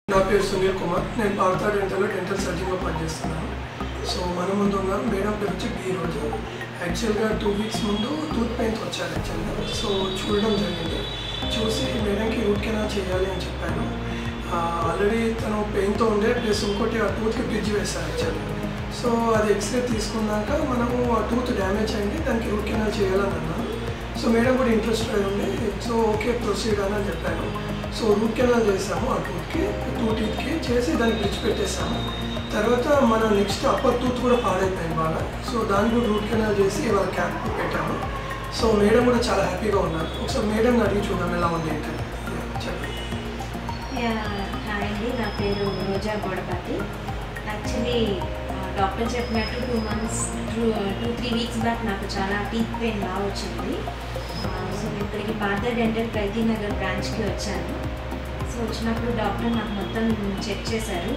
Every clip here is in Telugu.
నా పేరు సునీల్ కుమార్ నేను పార్థా డెంటల్లో డెంటల్ సర్జన్గా పనిచేస్తున్నాను సో మన ముందు ఉన్నారు మేడం పేరు వచ్చి బి రోజు యాక్చువల్గా టూ వీక్స్ ముందు టూత్ పెయిన్స్ వచ్చారు యాక్చువల్గా సో చూడడం జరిగింది చూసి మేడంకి రూట్ కెనాల్ చేయాలి అని చెప్పాను ఆల్రెడీ తను పెయిన్తో ఉండే ప్లస్ ఇంకోటి ఆ టూత్కి బ్రిడ్జ్ వేశారు యాక్చువల్లీ సో అది ఎక్స్రే తీసుకున్నాక మనము ఆ టూత్ డ్యామేజ్ అయింది దానికి రూట్ కెనాల్ చేయాలని అన్నాను సో మేడం కూడా ఇంట్రెస్ట్ ఉండి సో ఓకే ప్రొసీడ్ అని చెప్పాను సో రూట్ కెనాల్ చేసాము ఆ టూత్కి టూ టీత్కి చేసి దాన్ని బ్రిడ్జ్ పెట్టేసాము తర్వాత మన నెక్స్ట్ అప్పర్ టూత్ కూడా పాడైపోయింది బాగా సో దాన్ని కూడా రూట్ కెనాల్ చేసి ఇవాళ క్యాప్ పెట్టాము సో మేడం కూడా చాలా హ్యాపీగా ఉన్నారు ఒకసారి మేడం అడిగి చూద్దాం ఎలా ఉంది ఏంటని చెప్పండి యా, హాయ్ అండి నా పేరు రోజా గోడపతి యాక్చువల్లీ డాక్టర్ చెప్పినట్టు two months two two three weeks back నాకు చాలా టీత్ పెయిన్ బాగా వచ్చింది ఆ, సో ఇక్కడికి పాత డెంటల్ ప్రైతీ నగర్ బ్రాంచ్కి వచ్చాను సో వచ్చినప్పుడు డాక్టర్ నాకు మొత్తం చెక్ చేశారు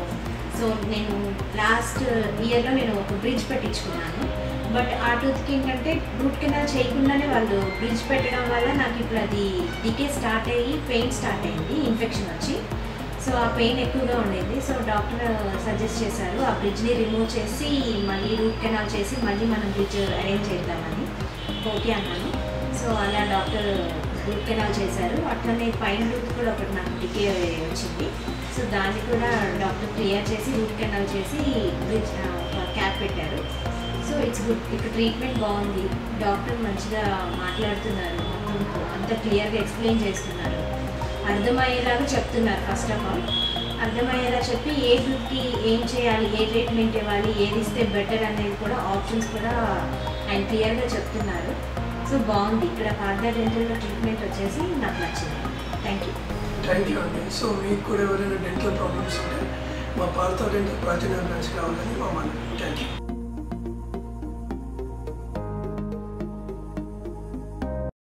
సో నేను లాస్ట్ ఇయర్లో నేను ఒక బ్రిడ్జ్ పెట్టించుకున్నాను బట్ ఆ టూత్కి ఏంటంటే రూట్ కెనాల్ చేయకుండానే వాళ్ళు బ్రిడ్జ్ పెట్టడం వల్ల నాకు ఇప్పుడు అది డికే స్టార్ట్ అయ్యి పెయిన్ స్టార్ట్ అయింది ఇన్ఫెక్షన్ వచ్చి సో ఆ పెయిన్ ఎక్కువగా ఉండేది సో డాక్టర్ సజెస్ట్ చేశారు ఆ బ్రిడ్జ్ని రిమూవ్ చేసి మళ్ళీ రూట్ కెనాల్ చేసి మళ్ళీ మనం బ్రిడ్జ్ అరేంజ్ చేద్దామని ఓకే అన్నాను సో అలా డాక్టర్ రూట్ కెనాల్ చేశారు అట్లనే పైన రూట్ కూడా ఒకటి నాకు డికే వచ్చింది సో దాన్ని కూడా డాక్టర్ క్లియర్ చేసి రూట్ కెనాల్ చేసి బ్రిడ్జ్ ఒక క్యాప్ పెట్టారు సో ఇట్స్ గుడ్ ఇక్కడ ట్రీట్మెంట్ బాగుంది డాక్టర్ మంచిగా మాట్లాడుతున్నారు మొత్తం అంత క్లియర్గా ఎక్స్ప్లెయిన్ చేస్తున్నారు అర్థమయ్యేలాగా చెప్తున్నారు ఫస్ట్ ఆఫ్ ఆల్ అర్థమయ్యేలా చెప్పి ఏ గ్రూప్కి ఏం చేయాలి ఏ ట్రీట్మెంట్ ఇవ్వాలి ఏది ఇస్తే బెటర్ అనేది కూడా ఆప్షన్స్ కూడా ఆయన క్లియర్గా చెప్తున్నారు సో బాగుంది ఇక్కడ ఫార్దర్ డెంటల్ ట్రీట్మెంట్ వచ్చేసి నాకు నచ్చింది థ్యాంక్ యూ థ్యాంక్ యూ అండి సో మీకు కూడా ఎవరైనా డెంటల్ ప్రాబ్లమ్స్ ఉంటే మా పార్థా డెంటల్ ప్రాచీన బ్రాంచ్కి రావాలని మా మనం థ్యాంక్ యూ